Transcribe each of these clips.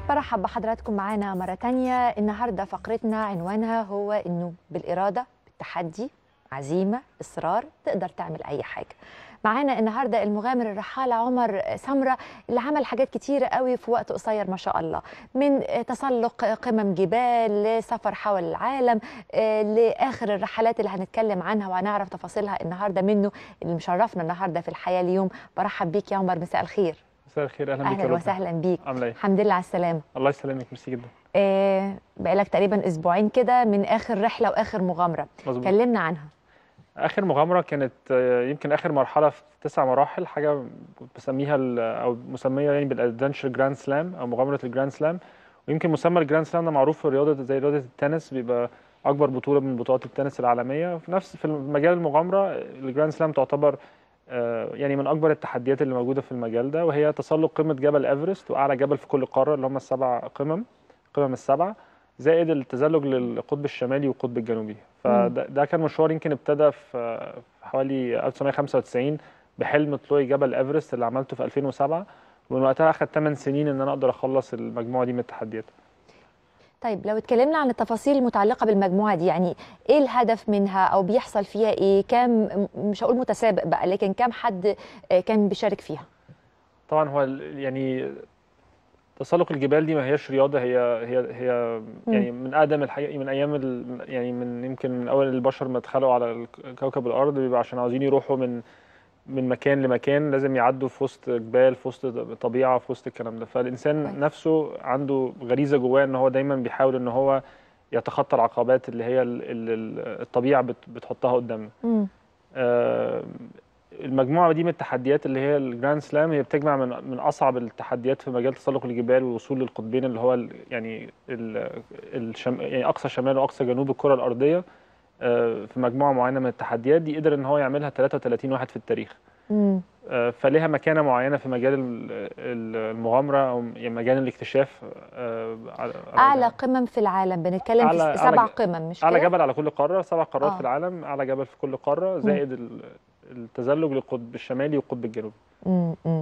برحب بحضراتكم معانا مرة تانية النهاردة فقرتنا عنوانها هو إنه بالإرادة بالتحدي عزيمة إصرار تقدر تعمل أي حاجة معانا النهاردة المغامر الرحالة عمر سمرة اللي عمل حاجات كتيرة قوي في وقت قصير ما شاء الله من تسلق قمم جبال لسفر حول العالم آه، لآخر الرحلات اللي هنتكلم عنها وهنعرف تفاصيلها النهاردة منه اللي مشرفنا النهاردة في الحياة اليوم برحب بيك يا عمر مساء الخير مساء الخير اهلا بيك يا أهلا رب. وسهلا بيك عامله ايه؟ الحمد لله على السلامة الله يسلمك ميرسي جدا آه، بقالك تقريبا اسبوعين كده من اخر رحله واخر مغامره مظبوط كلمنا عنها اخر مغامره كانت آه، يمكن اخر مرحله في تسع مراحل حاجه بسميها ال- او مسميه يعني بالادفنتشر جراند سلام او مغامره الجراند سلام ويمكن مسمى الجراند سلام ده معروف في رياضه زي رياضه التنس بيبقى اكبر بطوله من بطولات التنس العالميه في نفس في مجال المغامره الجراند سلام تعتبر آه، يعني من اكبر التحديات اللي موجوده في المجال ده وهي تسلق قمه جبل ايفرست واعلى جبل في كل قاره اللي هم السبع قمم قمم السبعه زائد التزلج للقطب الشمالي والقطب الجنوبي فده ده كان مشوار يمكن ابتدى في في حوالي 1995 بحلم طلوعي جبل ايفرست اللي عملته في 2007 ومن وقتها اخذ 8 سنين ان انا اقدر اخلص المجموعه دي من التحديات طيب لو اتكلمنا عن التفاصيل المتعلقه بالمجموعه دي يعني ايه الهدف منها او بيحصل فيها ايه كام م- مش هقول متسابق بقى لكن كام حد آه، كان بيشارك فيها طبعا هو ال- يعني تسلق الجبال دي ما هياش رياضه هي هي هي يعني من اقدم الحقيقه من ايام ال يعني من يمكن من اول البشر ما اتخلقوا على الك- كوكب الارض بيبقى عشان عاوزين يروحوا من من مكان لمكان لازم يعدوا في وسط جبال في وسط طبيعه في وسط الكلام ده فالانسان كويس. نفسه عنده غريزه جواه ان هو دايما بيحاول ان هو يتخطى العقبات اللي هي ال- ال- ال- الطبيعه بت- بتحطها قدامنا مم. آه، المجموعه دي من التحديات اللي هي الجراند سلام هي بتجمع من من اصعب التحديات في مجال تسلق الجبال والوصول للقطبين اللي هو ال- يعني ال الشم يعني اقصى شمال واقصى جنوب الكره الارضيه آه، في مجموعه معينه من التحديات دي قدر ان هو يعملها 33 واحد في التاريخ مم. آه، فليها مكانه معينه في مجال ال- ال- المغامره او يعني مجال الاكتشاف آه، على- اعلى على قمم في العالم بنتكلم في أعلى- س- أعلى سبع ج- قمم مش اعلى كده جبل على كل قاره سبع قارات آه. في العالم اعلى جبل في كل قاره زائد ال- التزلج للقطب الشمالي والقطب الجنوبي مم. مم.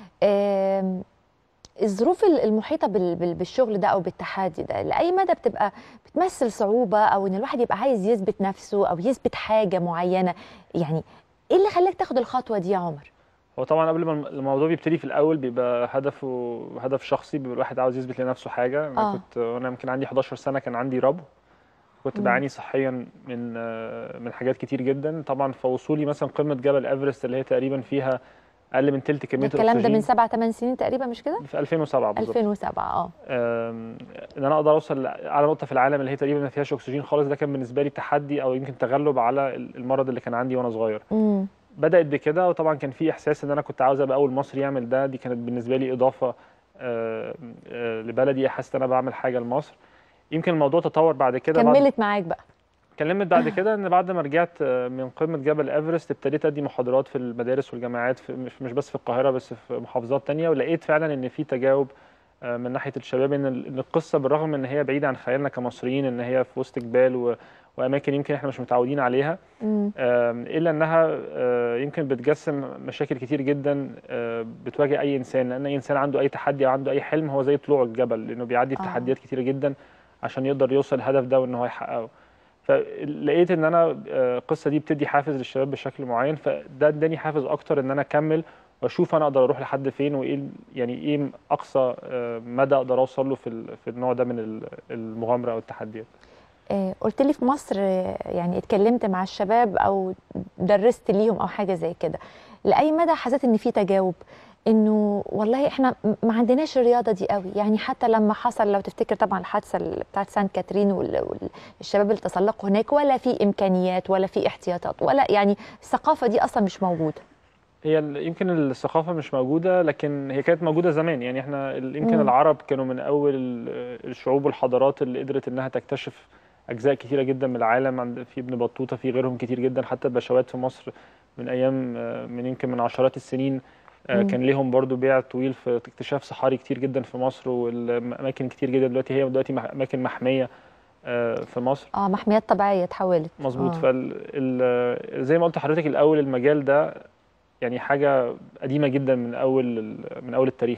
آم، الظروف ال- المحيطه بال- بال- بالشغل ده او بالتحدي ده لاي مدى بتبقى بتمثل صعوبه او ان الواحد يبقى عايز يثبت نفسه او يثبت حاجه معينه يعني ايه اللي خلاك تاخد الخطوه دي يا عمر هو طبعا قبل ما الم- الموضوع بيبتدي في الاول بيبقى هدفه هدف شخصي بيبقى الواحد عاوز يثبت لنفسه حاجه انا آه. كنت وانا يمكن عندي 11 سنه كان عندي ربو كنت مم. بعاني صحيا من آه، من حاجات كتير جدا طبعا فوصولي مثلا قمه جبل ايفرست اللي هي تقريبا فيها اقل من تلت ده كميه الكلام ده من الاكسجين سبع ثمان سنين تقريبا مش كده في 2007 بالظبط 2007 اه آم، ان انا اقدر اوصل لاعلى نقطه في العالم اللي هي تقريبا ما فيهاش اكسجين خالص ده كان بالنسبه لي تحدي او يمكن تغلب على المرض اللي كان عندي وانا صغير امم بدات بكده وطبعا كان في احساس ان انا كنت عاوز ابقى اول مصري يعمل ده دي كانت بالنسبه لي اضافه آه، آه، لبلدي حاسس ان انا بعمل حاجه لمصر يمكن الموضوع تطور بعد كده بعد كملت معاك بقى كلمت بعد كده ان بعد ما رجعت آه، من قمه جبل ايفرست ابتديت ادي محاضرات في المدارس والجامعات في مش مش بس في القاهره بس في محافظات تانية ولقيت فعلا ان في تجاوب آه، من ناحيه الشباب ان ال- إن القصه بالرغم ان هي بعيده عن خيالنا كمصريين ان هي في وسط جبال و- واماكن يمكن احنا مش متعودين عليها امم آم، الا انها آه، يمكن بتجسم مشاكل كتير جدا آه، بتواجه اي انسان لان اي انسان عنده اي تحدي او عنده اي حلم هو زي طلوع الجبل لانه بيعدي آه. بتحديات كتيره جدا عشان يقدر يوصل الهدف ده وان هو يحققه فلقيت ان انا آه، القصه دي بتدي حافز للشباب بشكل معين فده اداني حافز اكتر ان انا اكمل واشوف انا اقدر اروح لحد فين وايه ال- يعني ايه اقصى آه، مدى اقدر اوصل له في ال- في النوع ده من ال- المغامره او التحديات آه قلت لي في مصر آه، يعني اتكلمت مع الشباب او درست ليهم او حاجه زي كده لاي مدى حسيت ان في تجاوب انه والله احنا م- ما عندناش الرياضه دي قوي يعني حتى لما حصل لو تفتكر طبعا الحادثه ال- بتاعت سانت كاترين وال- والشباب اللي تسلقوا هناك ولا في امكانيات ولا في احتياطات ولا يعني الثقافه دي اصلا مش موجوده هي ال- يمكن الثقافة مش موجودة لكن هي كانت موجودة زمان يعني احنا ال- يمكن مم. العرب كانوا من أول ال- الشعوب والحضارات اللي قدرت إنها تكتشف أجزاء كتيرة جدا من العالم عند في ابن بطوطة في غيرهم كتير جدا حتى البشوات في مصر من أيام آه، من يمكن من عشرات السنين آه، مم. كان ليهم برضو بيع طويل في اكتشاف صحاري كتير جدا في مصر والأماكن كتير جدا دلوقتي هي دلوقتي مح- أماكن محمية آه، في مصر اه محميات طبيعيه اتحولت مظبوط آه. فال ال- زي ما قلت لحضرتك الاول المجال ده يعني حاجه قديمه جدا من اول ال- من اول التاريخ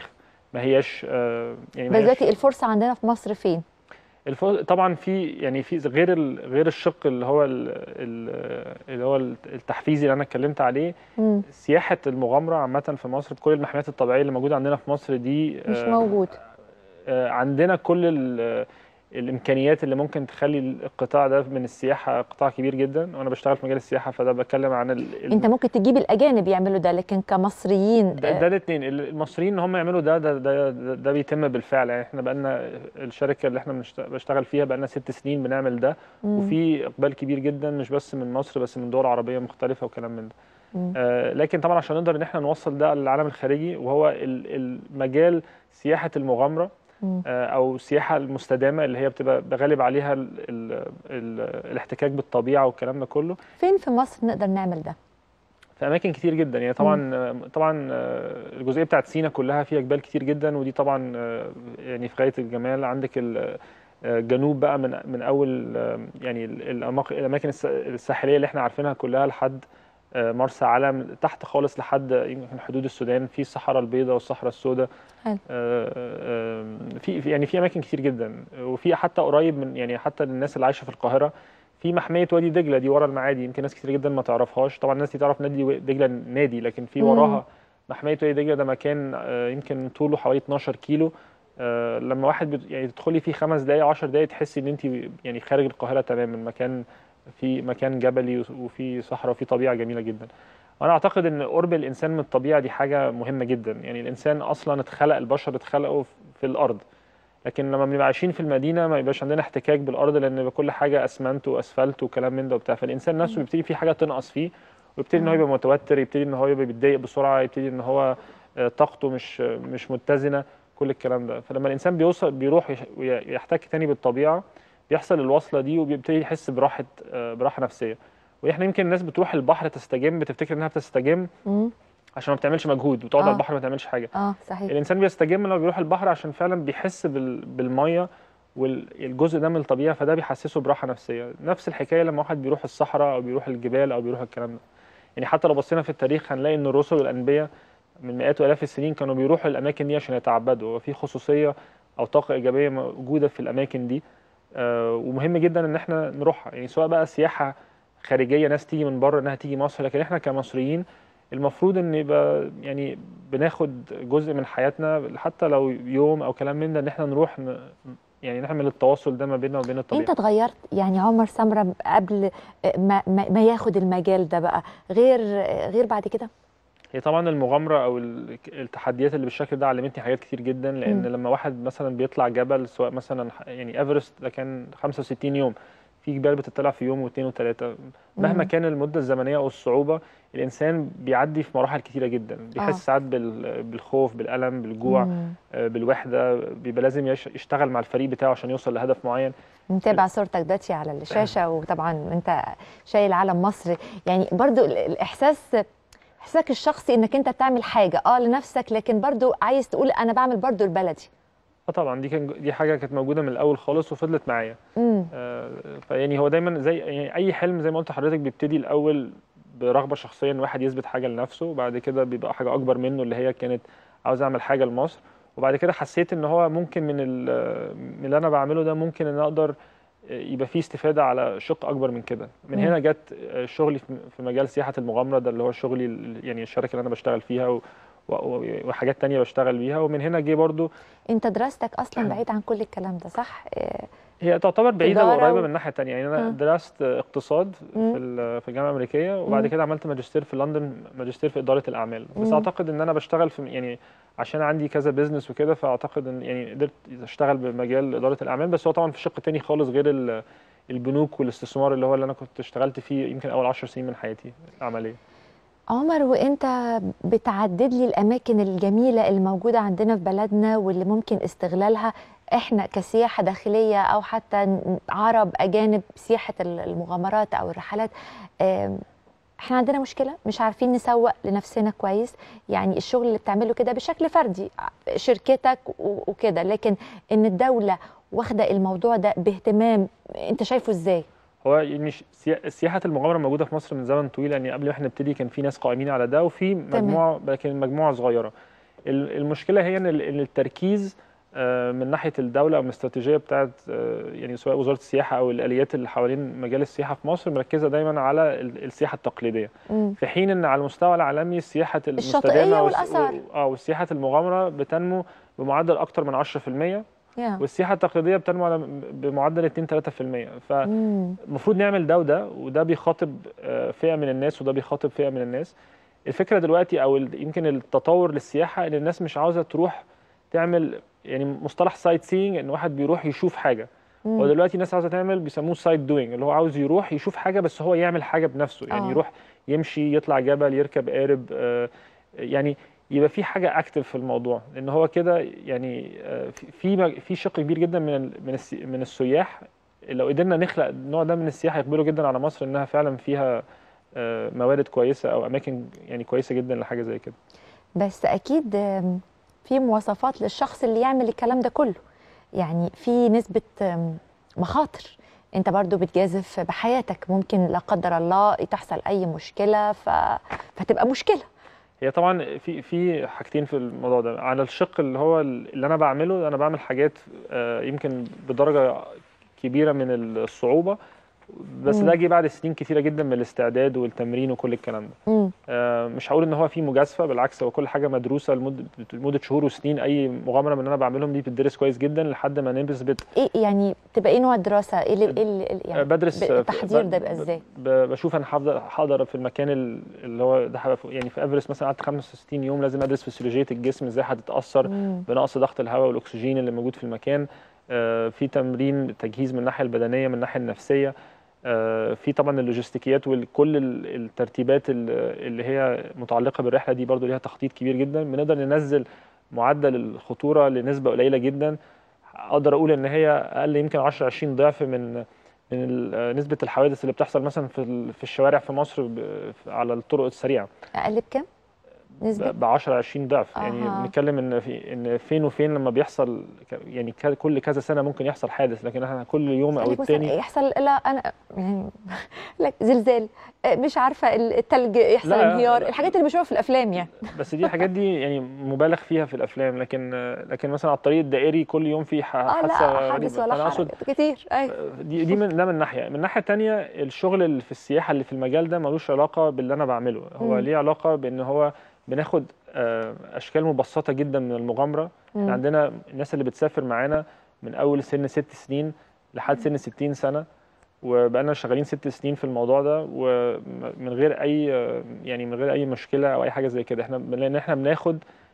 ما هياش آه، يعني ما بس هياش دلوقتي الفرصه عندنا في مصر فين؟ الف... طبعا في يعني في غير ال... غير الشق اللي هو ال... ال... اللي هو التحفيزي اللي انا اتكلمت عليه مم. سياحه المغامره عامه في مصر بكل المحميات الطبيعيه اللي موجوده عندنا في مصر دي مش آه، موجود آه، عندنا كل ال- الامكانيات اللي ممكن تخلي القطاع ده من السياحه قطاع كبير جدا وانا بشتغل في مجال السياحه فده بتكلم عن ال... ال- انت ممكن تجيب الاجانب يعملوا ده لكن كمصريين ده, ده الاثنين المصريين ان هم يعملوا ده ده ده, ده, ده بيتم بالفعل يعني احنا بقالنا الشركه اللي احنا بنشت- بشتغل فيها بقالنا ست سنين بنعمل ده مم. وفي اقبال كبير جدا مش بس من مصر بس من دول عربيه مختلفه وكلام من ده مم. آه لكن طبعا عشان نقدر ان احنا نوصل ده للعالم الخارجي وهو ال- المجال سياحه المغامره مم. آه، او السياحه المستدامه اللي هي بتبقى بغالب عليها ال ال ال الاحتكاك بالطبيعه والكلام ده كله فين في مصر نقدر نعمل ده؟ في اماكن كتير جدا يعني طبعا آه، طبعا آه، الجزئيه بتاعت سينا كلها فيها جبال كتير جدا ودي طبعا آه، يعني في غايه الجمال عندك ال- آه، الجنوب بقى من من اول آه، يعني ال- الأماق- الاماكن الس- الساحليه اللي احنا عارفينها كلها لحد آه، مرسى علم تحت خالص لحد يمكن حدود السودان في الصحراء البيضاء والصحراء السوداء حلو. آه، آه، في في- يعني في اماكن كتير جدا وفي حتى قريب من يعني حتى الناس اللي عايشه في القاهره في محميه وادي دجله دي ورا المعادي يمكن ناس كتير جدا ما تعرفهاش طبعا الناس دي تعرف نادي و- دجله نادي لكن في مم. وراها محميه وادي دجله ده مكان آه، يمكن طوله حوالي 12 كيلو آه، لما واحد بت- يعني تدخلي فيه خمس دقائق 10 دقائق تحسي ان انت يعني خارج القاهره تماما مكان في مكان جبلي وفي صحراء وفي طبيعه جميله جدا وانا اعتقد ان قرب الانسان من الطبيعه دي حاجه مهمه جدا يعني الانسان اصلا اتخلق البشر اتخلقوا في الارض لكن لما بنبقى عايشين في المدينه ما يبقاش عندنا احتكاك بالارض لان بيبقى كل حاجه اسمنت واسفلت وكلام من ده وبتاع فالانسان نفسه بيبتدي في حاجه تنقص فيه ويبتدي ان هو يبقى متوتر يبتدي ان هو يبقى بيتضايق بسرعه يبتدي ان هو آه، طاقته مش مش متزنه كل الكلام ده فلما الانسان بيوصل بيروح يش- ويحتك تاني بالطبيعه بيحصل الوصله دي وبيبتدي يحس براحه آه، براحه نفسيه واحنا يمكن الناس بتروح البحر تستجم بتفتكر انها بتستجم مم. عشان ما بتعملش مجهود وتقعد آه. على البحر ما تعملش حاجه اه صحيح الانسان بيستجم لما بيروح البحر عشان فعلا بيحس بال- بالميه والجزء ده من الطبيعه فده بيحسسه براحه نفسيه نفس الحكايه لما واحد بيروح الصحراء او بيروح الجبال او بيروح الكلام ده يعني حتى لو بصينا في التاريخ هنلاقي ان الرسل والانبياء من مئات والاف السنين كانوا بيروحوا الاماكن دي عشان يتعبدوا وفي خصوصيه او طاقه ايجابيه موجوده في الاماكن دي آه، ومهم جدا ان احنا نروحها يعني سواء بقى سياحه خارجيه ناس تيجي من بره انها تيجي مصر لكن احنا كمصريين المفروض ان يبقى يعني بناخد جزء من حياتنا حتى لو يوم او كلام من ده ان احنا نروح ن... يعني نعمل التواصل ده ما بيننا وبين الطبيعه انت اتغيرت يعني عمر سمره قبل ما, ما, ما ياخد المجال ده بقى غير غير بعد كده هي طبعا المغامره او ال- التحديات اللي بالشكل ده علمتني حاجات كتير جدا لان مم. لما واحد مثلا بيطلع جبل سواء مثلا ح- يعني ايفرست ده كان 65 يوم في جبال بتطلع في يوم واثنين وثلاثه مهما مم. كان المده الزمنيه او الصعوبه الانسان بيعدي في مراحل كتيره جدا بيحس آه. ساعات بال- بالخوف بالالم بالجوع مم. آه، بالوحده بيبقى لازم يش- يشتغل مع الفريق بتاعه عشان يوصل لهدف معين متابع صورتك دلوقتي على الشاشه وطبعا انت شايل علم مصر يعني برضو ال- الاحساس احساسك الشخصي انك انت بتعمل حاجه اه لنفسك لكن برضو عايز تقول انا بعمل برضو لبلدي اه طبعا دي كان دي حاجه كانت موجوده من الاول خالص وفضلت معايا امم آه، فيعني هو دايما زي يعني اي حلم زي ما قلت لحضرتك بيبتدي الاول برغبه شخصيه ان واحد يثبت حاجه لنفسه وبعد كده بيبقى حاجه اكبر منه اللي هي كانت عاوز اعمل حاجه لمصر وبعد كده حسيت ان هو ممكن من ال- من اللي انا بعمله ده ممكن ان اقدر يبقى فيه استفاده على شق اكبر من كده من مم. هنا جت شغلي في في مجال سياحه المغامره ده اللي هو شغلي ال- يعني الشركه اللي انا بشتغل فيها و- و- وحاجات تانية بشتغل بيها ومن هنا جه برضو انت دراستك اصلا بعيد عن كل الكلام ده صح آه، هي تعتبر بعيده تجارة وقريبه و- من الناحيه الثانيه يعني انا آه. درست اقتصاد مم. في ال- في الجامعه الامريكيه وبعد مم. كده عملت ماجستير في لندن ماجستير في اداره الاعمال بس مم. اعتقد ان انا بشتغل في يعني عشان عندي كذا بيزنس وكده فاعتقد ان يعني قدرت اشتغل بمجال اداره الاعمال بس هو طبعا في شق تاني خالص غير ال- البنوك والاستثمار اللي هو اللي انا كنت اشتغلت فيه يمكن اول 10 سنين من حياتي العمليه عمر وانت بتعدد لي الاماكن الجميله اللي موجوده عندنا في بلدنا واللي ممكن استغلالها احنا كسياحه داخليه او حتى ن- عرب اجانب سياحه ال- المغامرات او الرحلات آم، احنا عندنا مشكله مش عارفين نسوق لنفسنا كويس يعني الشغل اللي بتعمله كده بشكل فردي ع- شركتك و- وكده لكن ان الدوله واخده الموضوع ده باهتمام انت شايفه ازاي هو يعني ش- سيا- سياحه المغامره موجوده في مصر من زمن طويل يعني قبل ما احنا نبتدي كان في ناس قائمين على ده وفي مجموعه لكن مجموعه صغيره ال- المشكله هي ان ال- إن التركيز آه، من ناحيه الدوله او من الاستراتيجيه بتاعت آه، يعني سواء وزاره السياحه او الاليات اللي حوالين مجال السياحه في مصر مركزه دايما على ال- السياحه التقليديه مم. في حين ان على المستوى العالمي السياحه الشاطئية المستدامه والس- والآثار. اه والسياحه المغامره بتنمو بمعدل اكتر من 10% يا. والسياحه التقليديه بتنمو على بمعدل 2 3% مم. فالمفروض نعمل ده وده وده بيخاطب آه، فئه من الناس وده بيخاطب فئه من الناس الفكره دلوقتي او ال- يمكن التطور للسياحه ان الناس مش عاوزه تروح تعمل يعني مصطلح سايت سينج ان واحد بيروح يشوف حاجه هو مم. دلوقتي الناس عاوزه تعمل بيسموه سايت دوينج اللي هو عاوز يروح يشوف حاجه بس هو يعمل حاجه بنفسه يعني آه. يروح يمشي يطلع جبل يركب قارب آه، يعني يبقى في حاجه اكتف في الموضوع لان هو كده يعني آه، في- في مج- في شق كبير جدا من ال- من السي- من السياح لو قدرنا نخلق النوع ده من السياحه يقبلوا جدا على مصر انها فعلا فيها آه، موارد كويسه او اماكن يعني كويسه جدا لحاجه زي كده بس اكيد آم، في مواصفات للشخص اللي يعمل الكلام ده كله يعني في نسبة آم، مخاطر انت برضو بتجازف بحياتك ممكن لا قدر الله تحصل اي مشكلة ف... فتبقى مشكلة هي طبعا في في حاجتين في الموضوع ده على الشق اللي هو اللي انا بعمله انا بعمل حاجات آه، يمكن بدرجه كبيره من الصعوبه بس مم. ده جه بعد سنين كتيره جدا من الاستعداد والتمرين وكل الكلام ده مم. آه، مش هقول ان هو في مجازفه بالعكس هو كل حاجه مدروسه لمده لمده شهور وسنين اي مغامره من اللي انا بعملهم دي بتدرس كويس جدا لحد ما نثبت ايه يعني تبقى ايه نوع الدراسة ايه اللي, إيه اللي إيه يعني بدرس ب- التحضير ب- ده يبقى ب- ازاي ب- بشوف انا هفضل هقدر في المكان ال- اللي هو ده هبقى في- يعني في ايفرست مثلا قعدت 65 يوم لازم ادرس فسيولوجيه الجسم ازاي هتتاثر مم. بنقص ضغط الهواء والاكسجين اللي موجود في المكان آه، في تمرين تجهيز من الناحيه البدنيه من الناحيه النفسيه آه، في طبعا اللوجستيكيات وكل ال- الترتيبات ال- اللي هي متعلقه بالرحله دي برضو ليها تخطيط كبير جدا بنقدر ننزل معدل الخطوره لنسبه قليله جدا اقدر اقول ان هي اقل يمكن 10 20 ضعف من من ال- نسبه الحوادث اللي بتحصل مثلا في ال- في الشوارع في مصر ب- على الطرق السريعه اقل بكام نسبة ب 10 20 ضعف يعني أها. بنتكلم ان في ان فين وفين لما بيحصل ك- يعني ك- كل كذا سنه ممكن يحصل حادث لكن احنا كل يوم او قالك مثلا التاني يحصل لا انا يعني لك زلزال آه، مش عارفه التلج يحصل لا، انهيار لا. الحاجات اللي بنشوفها في الافلام يعني بس دي الحاجات دي يعني مبالغ فيها في الافلام لكن لكن مثلا على الطريق الدائري كل يوم في ح- اه حادثه لا حادث غريبة. ولا فأنا حرج كتير ايوه دي دي من ده من ناحيه من ناحيه تانية الشغل اللي في السياحه اللي في المجال ده ملوش علاقه باللي انا بعمله هو مم. ليه علاقه بان هو بناخد آه، اشكال مبسطه جدا من المغامره مم. احنا عندنا الناس اللي بتسافر معانا من اول سن ست سنين لحد سن 60 سنه وبقالنا شغالين ست سنين في الموضوع ده ومن غير اي يعني من غير اي مشكله او اي حاجه زي كده احنا لان احنا بناخد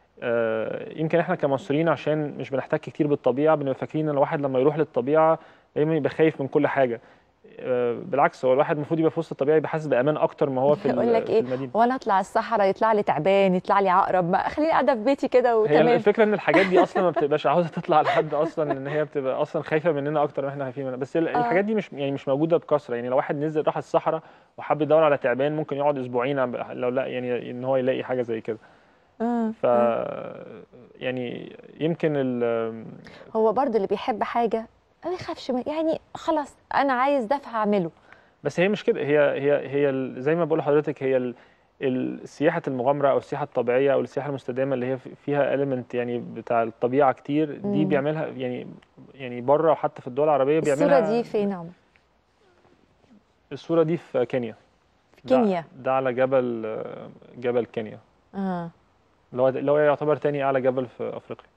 آه، يمكن احنا كمصريين عشان مش بنحتك كتير بالطبيعه بنبقى فاكرين ان الواحد لما يروح للطبيعه دايما يبقى خايف من كل حاجه آه، بالعكس هو الواحد المفروض يبقى في وسط الطبيعه يبقى حاسس بامان اكتر ما هو في يقول ال- لك في ايه المدينه وانا اطلع الصحراء يطلع لي تعبان يطلع لي عقرب ما خليني قاعده في بيتي كده هي وتمام الفكره ان الحاجات دي اصلا ما بتبقاش عاوزه تطلع لحد اصلا ان هي بتبقى اصلا خايفه مننا اكتر ما احنا خايفين منها بس ال- آه. الحاجات دي مش يعني مش موجوده بكثره يعني لو واحد نزل راح الصحراء وحب يدور على تعبان ممكن يقعد اسبوعين عم- لو لا يعني ان هو يلاقي حاجه زي كده آه، ف آه. يعني يمكن ال هو برضو اللي بيحب حاجه ما يخافش من- يعني خلاص انا عايز ده فهعمله بس هي مش كده هي هي هي ال- زي ما بقول لحضرتك هي ال- ال- سياحة المغامرة أو السياحة الطبيعية أو السياحة المستدامة اللي هي في- فيها إيليمنت يعني بتاع الطبيعة كتير دي مم. بيعملها يعني يعني بره وحتى في الدول العربية بيعملها الصوره دي فين عم الصورة دي في كينيا في ده- كينيا ده على جبل جبل كينيا اه اللي هو اللي هو يعتبر تاني أعلى جبل في أفريقيا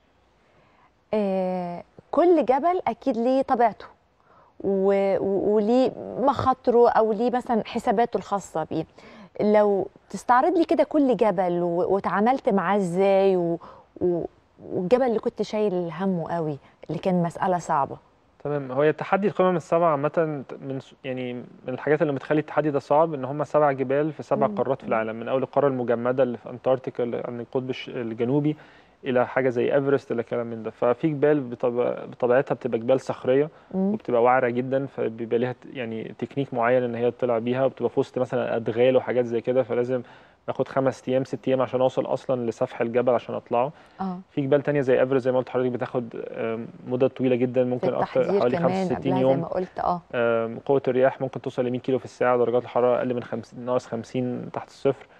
آه، كل جبل اكيد ليه طبيعته و- و- وليه مخاطره او ليه مثلا حساباته الخاصه بيه لو تستعرض لي كده كل جبل و- واتعاملت معاه ازاي و- و- والجبل اللي كنت شايل همه قوي اللي كان مساله صعبه تمام هو تحدي القمم السبعة عامة من س- يعني من الحاجات اللي بتخلي التحدي ده صعب إن هم سبع جبال في سبع مم. قارات في العالم من أول القارة المجمدة اللي في أنتاركتيكا اللي عند القطب الش- الجنوبي إلى حاجة زي إيفرست إلى كلام من ده ففي جبال بطب- بطبيعتها بتبقى جبال صخرية مم. وبتبقى وعرة جدا فبيبقى ليها ت- يعني تكنيك معين إن هي تطلع بيها وبتبقى في وسط مثلا أدغال وحاجات زي كده فلازم باخد خمس أيام ست أيام عشان أوصل أصلا لسفح الجبل عشان أطلعه اه في جبال تانية زي ايفرست زي ما قلت لحضرتك بتاخد آم، مدة طويلة جدا في ممكن اكتر التحضير حوالي كمان 65 قبلها زي يوم ما قلت اه آم، قوة الرياح ممكن توصل ل 100 كيلو في الساعة درجات الحرارة أقل من 50 ناقص 50 تحت الصفر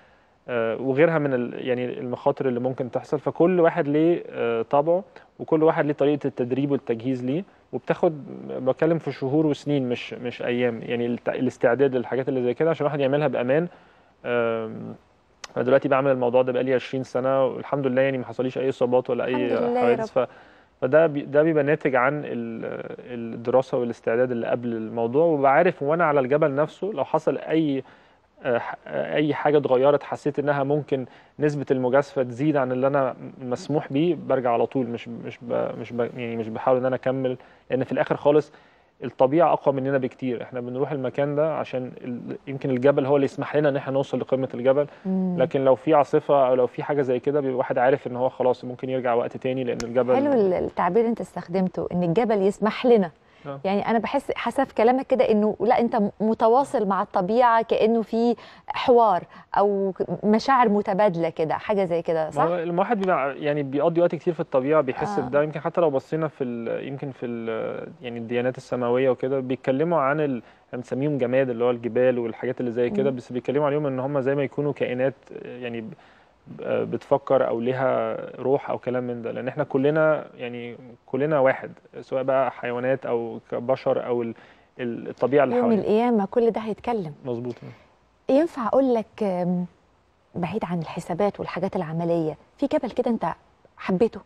آه، وغيرها من ال- يعني المخاطر اللي ممكن تحصل فكل واحد ليه آه، طبعه وكل واحد ليه طريقه التدريب والتجهيز ليه وبتاخد بتكلم في شهور وسنين مش مش ايام يعني الت- الاستعداد للحاجات اللي زي كده عشان الواحد يعملها بامان آم، انا دلوقتي بعمل الموضوع ده بقالي 20 سنه والحمد لله يعني ما حصليش اي اصابات ولا اي الحمد لله يا حوادث ف فده بي ده بيبقى ناتج عن ال- الدراسه والاستعداد اللي قبل الموضوع وببقى عارف وانا على الجبل نفسه لو حصل اي آه، ح- آه، اي حاجه اتغيرت حسيت انها ممكن نسبه المجازفه تزيد عن اللي انا مسموح بيه برجع على طول مش مش ب مش ب يعني مش بحاول ان انا اكمل لان في الاخر خالص الطبيعه اقوى مننا بكتير احنا بنروح المكان ده عشان ال- يمكن الجبل هو اللي يسمح لنا ان احنا نوصل لقمه الجبل مم. لكن لو في عاصفه او لو في حاجه زي كده بيبقى واحد عارف ان هو خلاص ممكن يرجع وقت تاني لان الجبل حلو ال- التعبير اللي انت استخدمته ان الجبل يسمح لنا آه. يعني انا بحس حسب كلامك كده انه لا انت متواصل مع الطبيعه كانه في حوار او مشاعر متبادله كده حاجه زي كده ما صح هو الواحد بيبقى يعني بيقضي وقت كتير في الطبيعه بيحس آه. بده يمكن حتى لو بصينا في ال يمكن في ال يعني الديانات السماويه وكده بيتكلموا عن ال احنا بنسميهم جماد اللي هو الجبال والحاجات اللي زي كده مم. بس بيتكلموا عليهم ان هم زي ما يكونوا كائنات يعني ب- ب- بتفكر او ليها روح او كلام من ده لان احنا كلنا يعني كلنا واحد سواء بقى حيوانات او كبشر او ال- ال- الطبيعه اللي يوم حوالينا القيامه كل ده هيتكلم مظبوط ينفع اقول لك آم، بعيد عن الحسابات والحاجات العمليه في جبل كده انت حبيته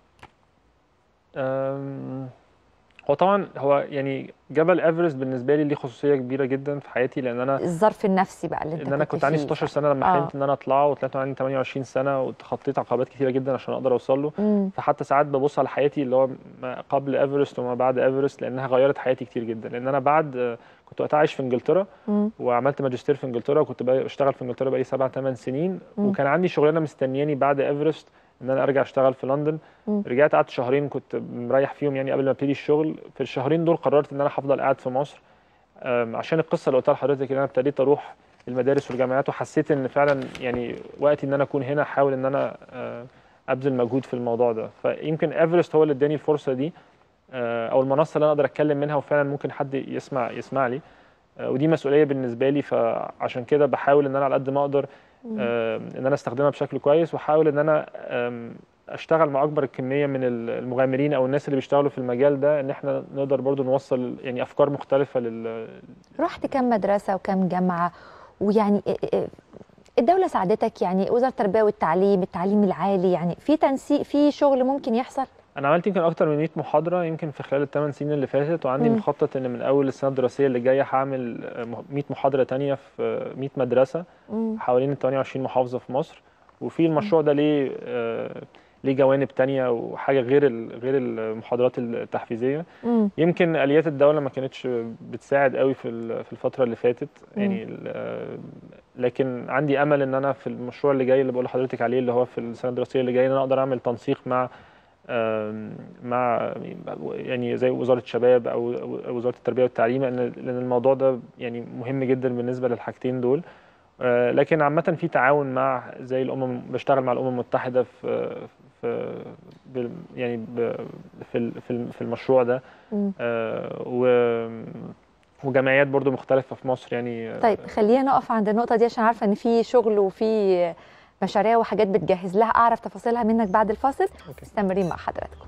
أم، هو طبعا هو يعني جبل ايفرست بالنسبه لي ليه خصوصيه كبيره جدا في حياتي لان انا الظرف النفسي بقى اللي انت ان انا كنت عندي فيه، 16 صح؟ سنه لما آه. حلمت ان انا اطلعه وطلعت عندي 28 سنه وتخطيت عقبات كتيره جدا عشان اقدر اوصل له مم. فحتى ساعات ببص على حياتي اللي هو ما قبل ايفرست وما بعد ايفرست لانها غيرت حياتي كتير جدا لان انا بعد كنت وقتها عايش في انجلترا مم. وعملت ماجستير في انجلترا وكنت بقى- بشتغل في انجلترا بقالي سبع ثمان سنين مم. وكان عندي شغلانه مستنياني بعد ايفرست ان انا ارجع اشتغل في لندن مم. رجعت قعدت شهرين كنت مريح فيهم يعني قبل ما ابتدي الشغل في الشهرين دول قررت ان انا هفضل قاعد في مصر أم، عشان القصه اللي قلتها لحضرتك ان انا ابتديت اروح المدارس والجامعات وحسيت ان فعلا يعني وقتي ان انا اكون هنا احاول ان انا آه، ابذل مجهود في الموضوع ده فيمكن ايفرست هو اللي اداني الفرصه دي آه، او المنصه اللي انا اقدر اتكلم منها وفعلا ممكن حد يسمع يسمع لي آه، ودي مسؤوليه بالنسبه لي فعشان كده بحاول ان انا على قد ما اقدر آه، ان انا استخدمها بشكل كويس واحاول ان انا آم، اشتغل مع اكبر كميه من المغامرين او الناس اللي بيشتغلوا في المجال ده ان احنا نقدر برضو نوصل يعني افكار مختلفه لل رحت كم مدرسة وكم جامعة ويعني إيه- إيه- الدولة ساعدتك يعني وزارة التربية والتعليم التعليم العالي يعني في تنسيق في شغل ممكن يحصل انا عملت يمكن اكتر من 100 محاضره يمكن في خلال الثمان سنين اللي فاتت وعندي مم. مخطط ان من اول السنه الدراسيه اللي جايه هعمل آه، 100 محاضره تانية في آه، 100 مدرسه مم. حوالين ال 28 محافظه في مصر وفي المشروع ده ليه آه، ليه جوانب تانية وحاجه غير ال- غير المحاضرات التحفيزيه مم. يمكن اليات الدوله ما كانتش بتساعد قوي في ال- في الفتره اللي فاتت يعني ال- آه، لكن عندي امل ان انا في المشروع اللي جاي اللي بقول لحضرتك عليه اللي هو في السنه الدراسيه اللي جايه ان انا اقدر اعمل تنسيق مع آم، مع يعني زي وزاره الشباب او أو وزاره التربيه والتعليم لان لان الموضوع ده يعني مهم جدا بالنسبه للحاجتين دول آه، لكن عامه في تعاون مع زي الامم بشتغل مع الامم المتحده في في بال- يعني ب- في ال- في الم- في المشروع ده مم. آه، و وجمعيات برضو مختلفة في مصر يعني آه، طيب خلينا نقف عند النقطة دي عشان عارفة ان في شغل وفي مشاريع وحاجات بتجهز لها اعرف تفاصيلها منك بعد الفاصل أوكي. استمرين مع حضراتكم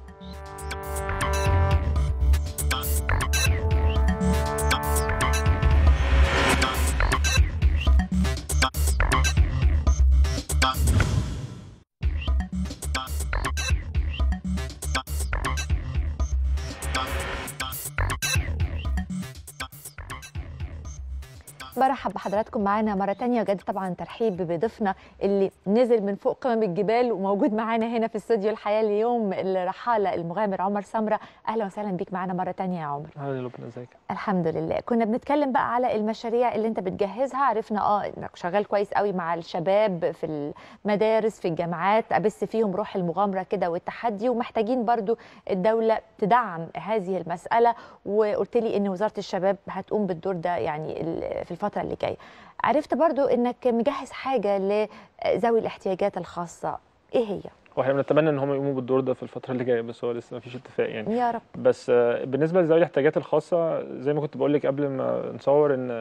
برحب بحضراتكم معانا مرة تانية جد طبعا ترحيب بضيفنا اللي نزل من فوق قمم الجبال وموجود معانا هنا في استوديو الحياة اليوم الرحالة المغامر عمر سمرة أهلا وسهلا بيك معانا مرة تانية يا عمر هذه لبنى ازيك الحمد لله كنا بنتكلم بقى على المشاريع اللي انت بتجهزها عرفنا اه انك شغال كويس قوي مع الشباب في المدارس في الجامعات ابث فيهم روح المغامره كده والتحدي ومحتاجين برضو الدوله تدعم هذه المساله وقلت لي ان وزاره الشباب هتقوم بالدور ده يعني ال- في الفتره اللي جايه عرفت برضو انك مجهز حاجه لذوي الاحتياجات الخاصه ايه هي واحنا بنتمنى ان هم يقوموا بالدور ده في الفترة اللي جاية بس هو لسه ما فيش اتفاق يعني يا رب بس آه، بالنسبة لذوي الاحتياجات الخاصة زي ما كنت بقول لك قبل ما نصور ان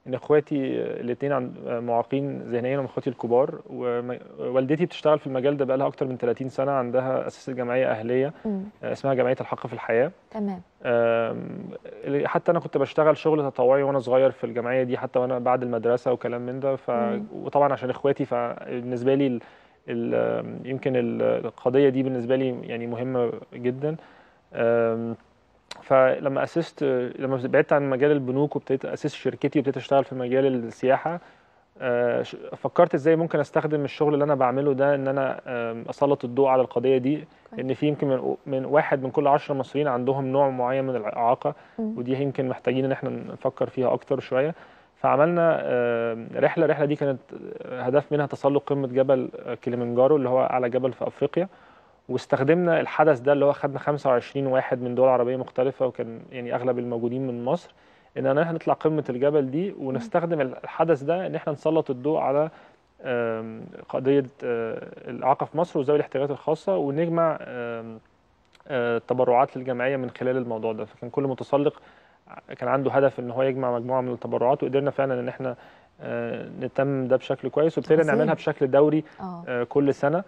ان اخواتي الاثنين معاقين ذهنيا هم اخواتي الكبار ووالدتي بتشتغل في المجال ده بقالها اكتر من 30 سنه عندها اسست جمعيه اهليه مم. اسمها جمعيه الحق في الحياه تمام آم، حتى انا كنت بشتغل شغل تطوعي وانا صغير في الجمعيه دي حتى وانا بعد المدرسه وكلام من ده ف... مم. وطبعا عشان اخواتي فبالنسبه لي ال... ال... يمكن ال- القضيه دي بالنسبه لي يعني مهمه جدا آم، فلما اسست لما بعدت عن مجال البنوك وابتديت اسس شركتي وابتديت اشتغل في مجال السياحه آه، ش- فكرت ازاي ممكن استخدم الشغل اللي انا بعمله ده ان انا آم، اسلط الضوء على القضيه دي ان في يمكن من من واحد من كل عشرة مصريين عندهم نوع معين من الاعاقه مم. ودي يمكن محتاجين ان احنا نفكر فيها اكتر شويه فعملنا آم، رحله الرحله دي كانت آه، هدف منها تسلق قمه جبل آه، كليمنجارو اللي هو اعلى جبل في افريقيا واستخدمنا الحدث ده اللي هو خدنا 25 واحد من دول عربيه مختلفه وكان يعني اغلب الموجودين من مصر ان احنا نطلع قمه الجبل دي ونستخدم الحدث ده ان احنا نسلط الضوء على آم، قضيه آه، الاعاقه في مصر وذوي الاحتياجات الخاصه ونجمع آم، آه، تبرعات للجمعيه من خلال الموضوع ده فكان كل متسلق كان عنده هدف ان هو يجمع مجموعه من التبرعات وقدرنا فعلا ان احنا آه، نتم ده بشكل كويس وابتدينا عظيم. نعملها بشكل دوري اه آه، كل سنه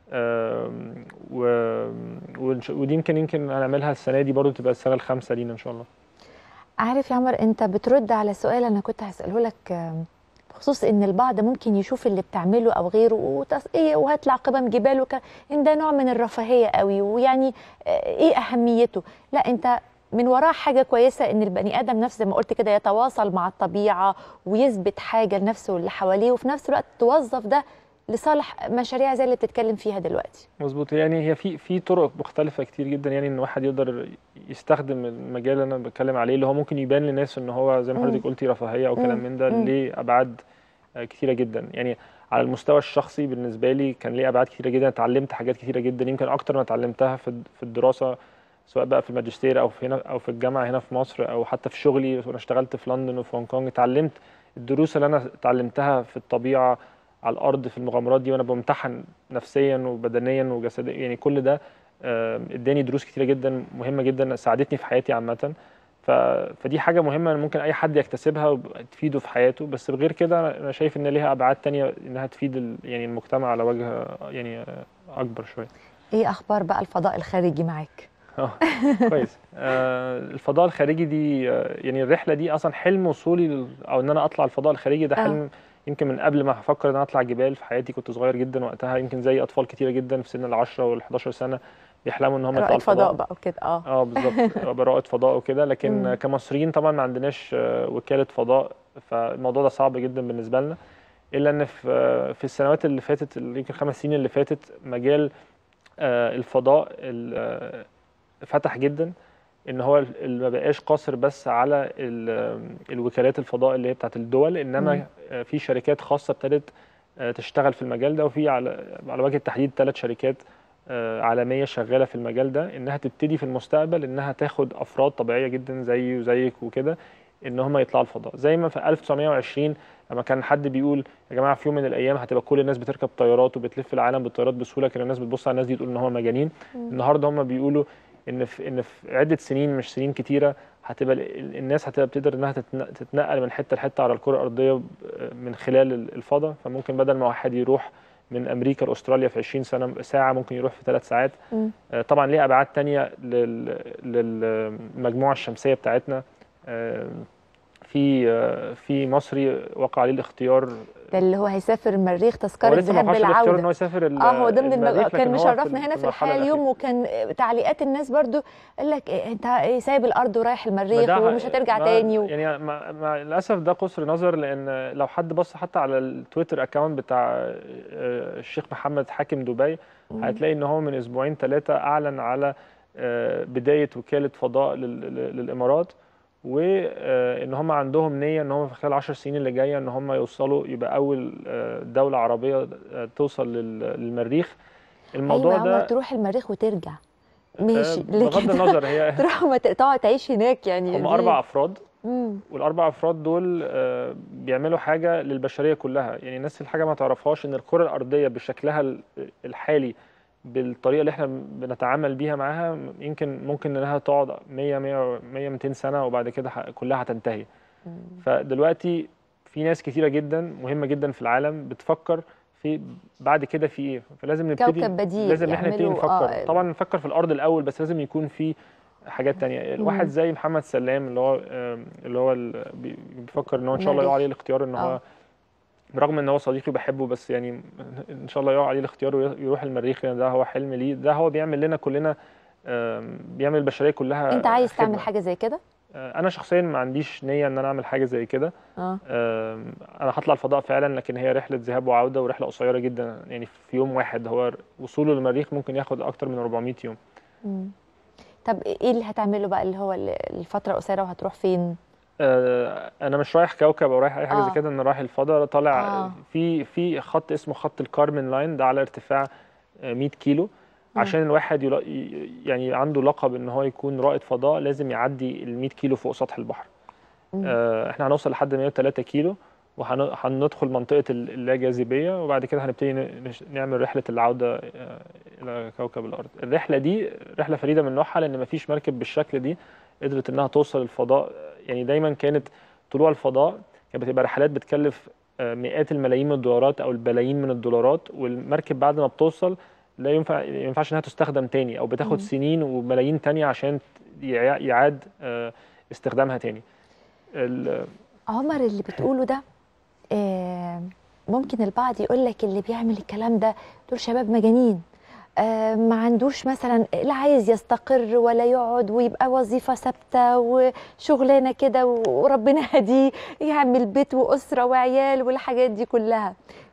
آم، و- ونش- ودي يمكن يمكن هنعملها السنه دي برضو تبقى السنه الخامسه لينا ان شاء الله عارف يا عمر انت بترد على سؤال انا كنت هساله لك آم، بخصوص ان البعض ممكن يشوف اللي بتعمله او غيره وتص... ايه وهطلع قمم جبال وك... ان ده نوع من الرفاهيه قوي ويعني آه، ايه اهميته لا انت من وراه حاجه كويسه ان البني ادم نفسه زي ما قلت كده يتواصل مع الطبيعه ويثبت حاجه لنفسه واللي حواليه وفي نفس الوقت توظف ده لصالح مشاريع زي اللي بتتكلم فيها دلوقتي مظبوط يعني هي في في طرق مختلفه كتير جدا يعني ان واحد يقدر يستخدم المجال اللي انا بتكلم عليه اللي هو ممكن يبان للناس ان هو زي ما مم. حضرتك قلتي رفاهيه او كلام مم. من ده مم. ليه ابعاد آه، كتيره جدا يعني على المستوى الشخصي بالنسبه لي كان ليه ابعاد كتيره جدا اتعلمت حاجات كتيره جدا يمكن اكتر ما اتعلمتها في في الدراسه سواء بقى في الماجستير او في هنا او في الجامعه هنا في مصر او حتى في شغلي وانا اشتغلت في لندن وفي هونج كونج اتعلمت الدروس اللي انا اتعلمتها في الطبيعه على الارض في المغامرات دي وانا بمتحن نفسيا وبدنيا وجسديا يعني كل ده آه، اداني دروس كتيره جدا مهمه جدا ساعدتني في حياتي عامه ف... فدي حاجه مهمه ممكن اي حد يكتسبها وتفيده في حياته بس بغير كده انا شايف ان ليها ابعاد تانية انها تفيد ال... يعني المجتمع على وجه يعني آه، اكبر شويه ايه اخبار بقى الفضاء الخارجي معاك اه كويس آه، الفضاء الخارجي دي آه، يعني الرحله دي اصلا حلم وصولي لل- او ان انا اطلع الفضاء الخارجي ده آه. حلم يمكن من قبل ما افكر ان انا اطلع جبال في حياتي كنت صغير جدا وقتها يمكن زي اطفال كتيره جدا في سن ال 10 وال 11 سنه بيحلموا ان هم يطلعوا رائد فضاء الفضاء بقى وكده اه اه بالظبط أبقى رائد فضاء وكده لكن مم. كمصريين طبعا ما عندناش آه، وكاله فضاء فالموضوع ده صعب جدا بالنسبه لنا الا ان في آه، في السنوات اللي فاتت اللي يمكن خمس سنين اللي فاتت مجال آه، الفضاء ال- آه، فتح جدا ان هو ال- ال- ما بقاش قاصر بس على ال- الوكالات الفضاء اللي هي بتاعت الدول مم. انما آه، في شركات خاصه ابتدت آه، تشتغل في المجال ده وفي على على وجه التحديد ثلاث شركات آه، عالميه شغاله في المجال ده انها تبتدي في المستقبل انها تاخد افراد طبيعيه جدا زيي وزيك وكده ان هم يطلعوا الفضاء زي ما في 1920 لما كان حد بيقول يا جماعه في يوم من الايام هتبقى كل الناس بتركب طيارات وبتلف العالم بالطيارات بسهوله كان الناس بتبص على الناس دي تقول ان هم مجانين مم. النهارده هم بيقولوا ان في ان في عده سنين مش سنين كتيره هتبقى ال- الناس هتبقى بتقدر انها تتن- تتنقل من حته لحته على الكره الارضيه ب- من خلال ال- الفضاء فممكن بدل ما واحد يروح من امريكا لاستراليا في 20 سنه ساعه ممكن يروح في ثلاث ساعات مم. آه، طبعا ليه ابعاد تانية لل- للمجموعه الشمسيه بتاعتنا آه، في آه، في مصري وقع عليه الاختيار ده اللي هو هيسافر المريخ هو تذكره لسه ما ذهاب وقعش الاختيار ان بالعوده هو يسافر ال- اه هو ضمن المج... المريخ، كان لكن هو مشرفنا هنا في المرحلة الحياه الأخيرة. اليوم وكان تعليقات الناس برضو قال لك إيه انت إيه سايب الارض ورايح ما المريخ ده- ومش هترجع ما- تاني و... يعني مع مع للاسف ده قصر نظر لان لو حد بص حتى على التويتر اكونت بتاع آه، الشيخ محمد حاكم دبي مم. هتلاقي ان هو من اسبوعين ثلاثه اعلن على آه، بدايه وكاله فضاء لل- لل- للامارات وان هم عندهم نيه ان هم في خلال 10 سنين اللي جايه ان هم يوصلوا يبقى اول آه، دوله عربيه آه، توصل لل- للمريخ الموضوع ايوه يا عمر ده تروح المريخ وترجع ماشي آه، بغض لكن النظر هي تروح ما ت- تقعد تعيش هناك يعني هم دي- اربع افراد مم. والاربع افراد دول آه، بيعملوا حاجه للبشريه كلها يعني الناس الحاجه ما تعرفهاش ان الكره الارضيه بشكلها ال- الحالي بالطريقه اللي احنا بنتعامل بيها معاها يمكن ممكن انها تقعد 100 100 100 200 سنه وبعد كده ح- كلها هتنتهي مم. فدلوقتي في ناس كتيره جدا مهمه جدا في العالم بتفكر في بعد كده في ايه فلازم نبتدي كوكب بديل لازم احنا نبتدي يعملوا- نفكر آه. طبعا نفكر في الارض الاول بس لازم يكون في حاجات تانية الواحد مم. زي محمد سلام اللي هو آم، اللي هو ال- بي- بيفكر ان هو ان شاء الله مريخ. يقع عليه الاختيار ان هو آه. برغم ان هو صديقي بحبه بس يعني ان شاء الله يقع عليه الاختيار ويروح المريخ لان ده هو حلم ليه ده هو بيعمل لنا كلنا آم، بيعمل البشريه كلها انت عايز خدمة. تعمل حاجه زي كده آه، انا شخصيا ما عنديش نيه ان انا اعمل حاجه زي كده اه آم، انا هطلع الفضاء فعلا لكن هي رحله ذهاب وعوده ورحله قصيره جدا يعني في يوم واحد هو وصوله للمريخ ممكن ياخد اكتر من 400 يوم مم. طب ايه اللي هتعمله بقى اللي هو ال- الفتره القصيره وهتروح فين آه، انا مش رايح كوكب او رايح اي حاجه آه. زي كده انا رايح الفضاء طالع آه. في في خط اسمه خط الكارمن لاين ده على ارتفاع آه، 100 كيلو عشان الواحد يلا- ي- يعني عنده لقب ان هو يكون رائد فضاء لازم يعدي ال 100 كيلو فوق سطح البحر مم. آه، احنا هنوصل لحد 103 كيلو وهندخل منطقة ال- اللاجاذبية وبعد كده هنبتدي ن- نش- نعمل رحلة العودة آه، إلى كوكب الأرض الرحلة دي رحلة فريدة من نوعها لأن مفيش مركب بالشكل دي قدرت إنها توصل الفضاء يعني دايما كانت طلوع الفضاء كانت بتبقى رحلات بتكلف آه، مئات الملايين من الدولارات أو البلايين من الدولارات والمركب بعد ما بتوصل لا ينفع ما ينفعش إنها تستخدم تاني أو مم. بتاخد سنين وملايين تانية عشان يع- يعاد آه، استخدامها تاني ال- عمر اللي بتقوله ده آه، ممكن البعض يقول لك اللي بيعمل الكلام ده دول شباب مجانين آه، ما عندوش مثلا لا عايز يستقر ولا يقعد ويبقى وظيفة ثابتة وشغلانة كده وربنا هديه يعمل بيت وأسرة وعيال والحاجات دي كلها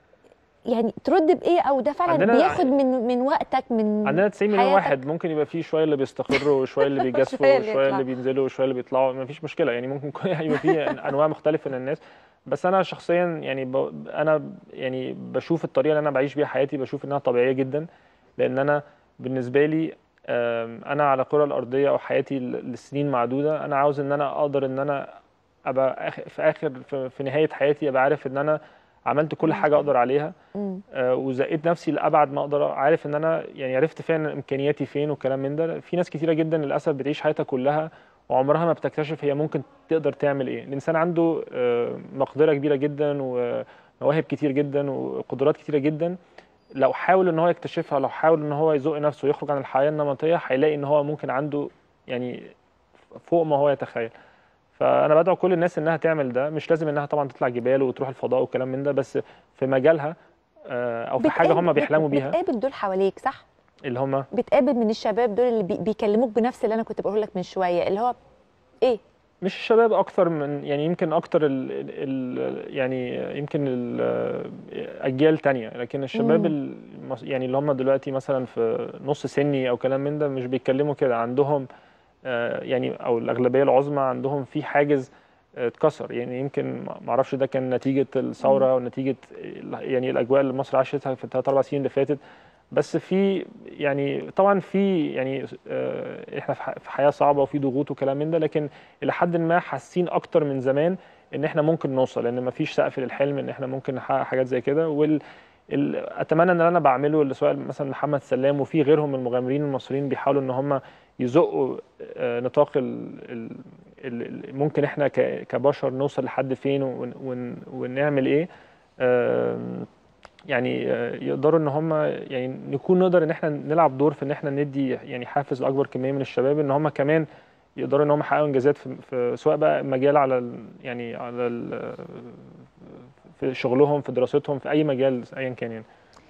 يعني ترد بإيه أو ده فعلا عندنا- بياخد من من وقتك من عندنا 90 مليون حياتك. واحد ممكن يبقى فيه شويه اللي بيستقروا وشويه اللي بيجازفوا شوية اللي وشويه يطلعوا. اللي بينزلوا وشويه اللي بيطلعوا ما فيش مشكله يعني ممكن يكون- يبقى فيه انواع مختلفه من الناس بس انا شخصيا يعني ب... انا يعني بشوف الطريقه اللي انا بعيش بيها حياتي بشوف انها طبيعيه جدا لان انا بالنسبه لي آم، انا على الكره الارضيه او حياتي ل- لسنين معدوده انا عاوز ان انا اقدر ان انا ابقى آخ- في اخر في, في نهايه حياتي ابقى عارف ان انا عملت كل حاجه اقدر عليها مم. آه، وزقيت نفسي لابعد ما اقدر عارف ان انا يعني عرفت فعلا امكانياتي فين والكلام من ده في ناس كتيره جدا للاسف بتعيش حياتها كلها وعمرها ما بتكتشف هي ممكن تقدر تعمل ايه الانسان عنده آه، مقدره كبيره جدا ومواهب كتير جدا وقدرات كتيره جدا لو حاول ان هو يكتشفها لو حاول ان هو يزق نفسه ويخرج عن الحياه النمطيه هيلاقي ان هو ممكن عنده يعني فوق ما هو يتخيل فانا بدعو كل الناس انها تعمل ده مش لازم انها طبعا تطلع جبال وتروح الفضاء والكلام من ده بس في مجالها آه، او في حاجه بتقابل- هم بيحلموا بيها بتقابل دول حواليك صح؟ اللي هم بتقابل من الشباب دول اللي بي- بيكلموك بنفس اللي انا كنت بقول لك من شويه اللي هو ايه مش الشباب اكتر من يعني يمكن اكتر ال ال يعني يمكن ال- اجيال تانية لكن الشباب مم. المس- يعني اللي هم دلوقتي مثلا في نص سني او كلام من ده مش بيتكلموا كده عندهم آه، يعني او الاغلبيه العظمى عندهم في حاجز آه، اتكسر يعني يمكن ما اعرفش ده كان نتيجه الثوره او نتيجه ال- يعني الاجواء اللي مصر عاشتها في الثلاث اربع سنين اللي فاتت بس في يعني طبعا في يعني آه، احنا في ح- في حياه صعبه وفي ضغوط وكلام من ده لكن الى حد ما حاسين اكتر من زمان ان احنا ممكن نوصل لان مفيش سقف للحلم ان احنا ممكن نحقق حاجات زي كده وال ال- اتمنى ان اللي انا بعمله اللي سواء مثلا محمد سلام وفي غيرهم من المغامرين المصريين بيحاولوا ان هم يزقوا آه، نطاق ال ال ال ممكن احنا ك- كبشر نوصل لحد فين ون ون ونعمل ايه آم، يعني آه، يقدروا ان هم يعني نكون نقدر ان احنا نلعب دور في ان احنا ندي يعني حافز لاكبر كميه من الشباب ان هم كمان يقدروا ان هم يحققوا انجازات في, في سواء بقى مجال على ال يعني على ال في شغلهم في دراستهم في اي مجال ايا كان يعني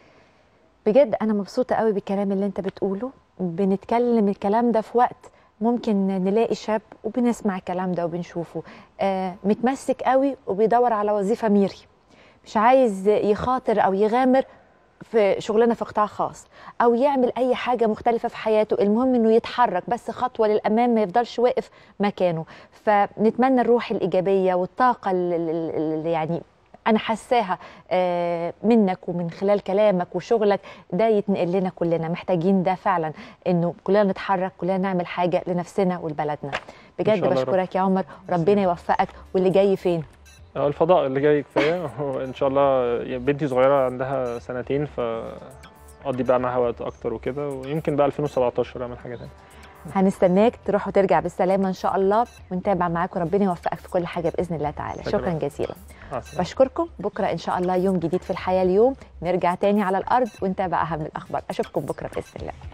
بجد انا مبسوطه قوي بالكلام اللي انت بتقوله بنتكلم الكلام ده في وقت ممكن نلاقي شاب وبنسمع الكلام ده وبنشوفه آه متمسك قوي وبيدور على وظيفه ميري مش عايز يخاطر او يغامر في شغلانه في قطاع خاص او يعمل اي حاجه مختلفه في حياته المهم انه يتحرك بس خطوه للامام ما يفضلش واقف مكانه فنتمنى الروح الايجابيه والطاقه اللي اللي يعني انا حساها آه، منك ومن خلال كلامك وشغلك ده يتنقل لنا كلنا محتاجين ده فعلا انه كلنا نتحرك كلنا نعمل حاجه لنفسنا ولبلدنا بجد شاء الله يا رب. بشكرك يا عمر ربنا يوفقك واللي جاي فين آه، الفضاء اللي جاي كفايه وان شاء الله يعني بنتي صغيره عندها سنتين فاقضي بقى معاها وقت اكتر وكده ويمكن بقى 2017 اعمل حاجه تانية هنستناك تروح وترجع بالسلامه ان شاء الله ونتابع معاك وربنا يوفقك في كل حاجه باذن الله تعالى شكراً. شكرا جزيلا مع السلامة. بشكركم بكره ان شاء الله يوم جديد في الحياه اليوم نرجع تاني على الارض ونتابع اهم الاخبار اشوفكم بكره باذن الله